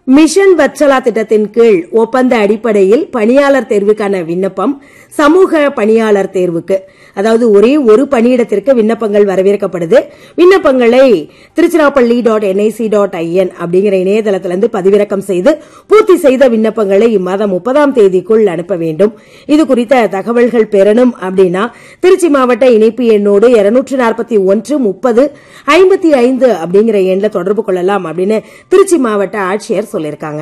mission Vatsala திட்டத்தின் கீழ் ஒப்பந்த அடிப்படையில் பணியாளர் தேர்வுக்கான விண்ணப்பம் சமூக பணியாளர் தேர்வுக்கு அதாவது ஒரே ஒரு பணியிடத்திற்கு விண்ணப்பங்கள் வரவேற்கப்படுது விண்ணப்பங்களை Tiruchirappalli dot NIC dot IN அப்படிங்கிற இணையதளத்திலிருந்து பதிவிறக்கம் செய்து பூர்த்தி செய்த விண்ணப்பங்களை இம்மாதம் முப்பதாம் தேதிக்குள் அனுப்ப வேண்டும் இது குறித்த தகவல்கள் பெறணும் அப்படின்னா திருச்சி மாவட்ட இணைப்பு எண்ணோடு இருநூற்று நாற்பத்தி ஒன்று முப்பது ஐம்பத்தி ஐந்து அப்படிங்கிற எண்ணில் தொடர்பு கொள்ளலாம் அப்படின்னு திருச்சி மாவட்ட ஆட்சியர் சொல்லியிருக்காங்க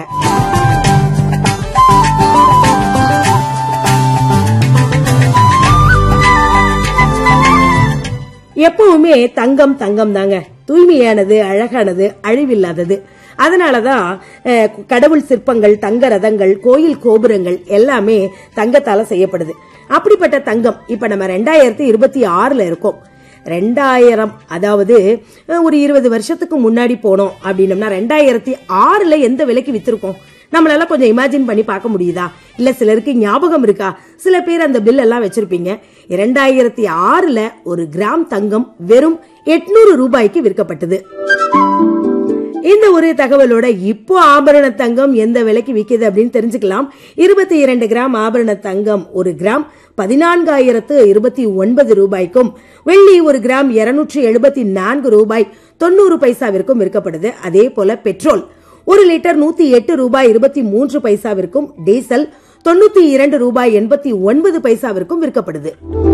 எப்பவுமே தங்கம் தங்கம் தாங்க தூய்மையானது அழகானது அழிவில்லாதது அதனாலதான் அஹ், கடவுள் சிற்பங்கள் தங்க ரதங்கள் கோயில் கோபுரங்கள் எல்லாமே தங்கத்தால செய்யப்படுது அப்படிப்பட்ட தங்கம் இப்ப நம்ம ரெண்டாயிரத்தி இருபத்தி ஆறுல இருக்கோம் ரெண்டாயிரம் அதாவது அஹ், ஒரு இருபது வருஷத்துக்கு முன்னாடி போனோம் அப்படின்னம்னா ரெண்டாயிரத்தி ஆறுல எந்த விலைக்கு வித்திருக்கோம் நம்மளால கொஞ்சம் இமேஜின் பண்ணி பார்க்க முடியுதா இல்ல சிலருக்கு ஞாபகம் இருக்கா சில பேர் அந்த பில் எல்லாம் வச்சிருப்பீங்க இரண்டாயிரத்தி ஆறுல ஒரு கிராம் தங்கம் வெறும் எட்நூறு ரூபாய்க்கு விற்கப்பட்டது இந்த ஒரு தகவலோட இப்போ ஆபரண தங்கம் எந்த விலைக்கு விக்குது அப்படின்னு தெரிஞ்சுக்கலாம் இருபத்தி இரண்டு கிராம் ஆபரண தங்கம் ஒரு கிராம் பதினான்காயிரத்து இருபத்தி ஒன்பது ரூபாய்க்கும் வெள்ளி ஒரு கிராம் இருநூற்றி எழுபத்தி நான்கு ரூபாய் தொண்ணூறு பைசாவிற்கும் விற்கப்படுது அதே போல பெட்ரோல் ஒரு லிட்டர் நூத்தி எட்டு ரூபாய் இருபத்தி மூன்று பைசாவிற்கும் டீசல் தொண்ணூத்தி இரண்டு ரூபாய் எண்பத்தி ஒன்பது பைசாவிற்கும் விற்கப்படுது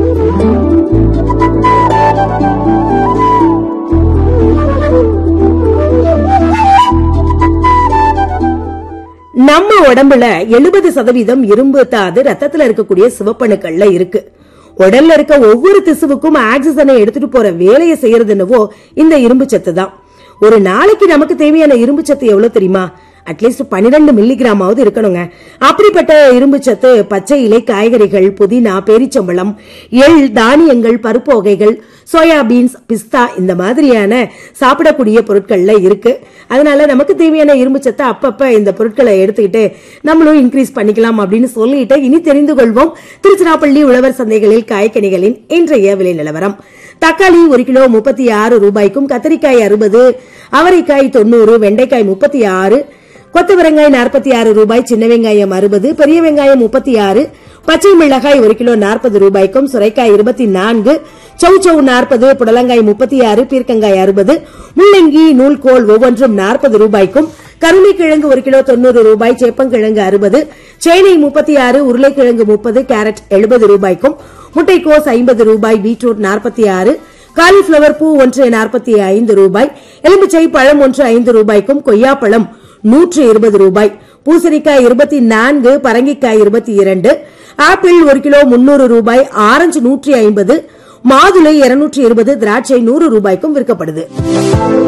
நம்ம உடம்புல எழுபது சதவீதம் இரும்பு தாது ரத்தத்துல இருக்கக்கூடிய சிவப்பணுக்கள்ல இருக்கு உடல்ல இருக்க ஒவ்வொரு திசுவுக்கும் ஆக்சிஜனை எடுத்துட்டு போற வேலையை செய்யறது என்னவோ இந்த இரும்பு சத்து தான் ஒரு நாளைக்கு நமக்கு தேவையான இரும்பு சத்து எவ்வளவு தெரியுமா அட்லீஸ்ட் பன்னிரெண்டு மில்லிகிராமாவது இருக்கணுங்க அப்படிப்பட்ட இரும்பு சத்து பச்சை இலை காய்கறிகள் புதினா பேரிச்சம்பழம் எள் தானியங்கள் பருப்பு வகைகள் சோயா பீன்ஸ் பிஸ்தா இந்த மாதிரியான சாப்பிடக்கூடிய பொருட்கள்ல இருக்கு அதனால நமக்கு தேவையான இரும்பு சத்தை அப்பப்ப இந்த பொருட்களை எடுத்துக்கிட்டு நம்மளும் இன்க்ரீஸ் பண்ணிக்கலாம் அப்படின்னு சொல்லிட்டு இனி தெரிந்து கொள்வோம் திருச்சிராப்பள்ளி உழவர் சந்தைகளில் காய்கனிகளின் இன்றைய விலை நிலவரம் தக்காளி ஒரு கிலோ முப்பத்தி ஆறு ரூபாய்க்கும் கத்திரிக்காய் அறுபது அவரைக்காய் தொண்ணூறு வெண்டைக்காய் முப்பத்தி ஆறு கொத்தவரங்காய் நாற்பத்தி ஆறு ரூபாய் சின்ன வெங்காயம் அறுபது பெரிய வெங்காயம் முப்பத்தி ஆறு பச்சை மிளகாய் ஒரு கிலோ நாற்பது ரூபாய்க்கும் சுரைக்காய் இருபத்தி நான்கு சௌ சௌ நாற்பது புடலங்காய் முப்பத்தி ஆறு பீர்க்கங்காய் அறுபது முள்ளங்கி நூல்கோல் ஒவ்வொன்றும் நாற்பது ரூபாய்க்கும் கருணைக்கிழங்கு ஒரு கிலோ தொண்ணூறு ரூபாய் சேப்பங்கிழங்கு அறுபது சேனை முப்பத்தி ஆறு உருளைக்கிழங்கு முப்பது கேரட் எழுபது ரூபாய்க்கும் முட்டைக்கோஸ் ஐம்பது ரூபாய் பீட்ரூட் நாற்பத்தி ஆறு காலிஃபிளவர் பூ ஒன்று நாற்பத்தி ஐந்து ரூபாய் எலுமிச்சை பழம் ஒன்று ஐந்து ரூபாய்க்கும் கொய்யாப்பழம் நூற்று இருபது ரூபாய் பூசணிக்காய் இருபத்தி நான்கு பரங்கிக்காய் இருபத்தி இரண்டு ஆப்பிள் ஒரு கிலோ முன்னூறு ரூபாய் ஆரஞ்சு நூற்றி ஐம்பது மாதுளை இருநூற்றி இருபது திராட்சை நூறு ரூபாய்க்கும் விற்கப்படுது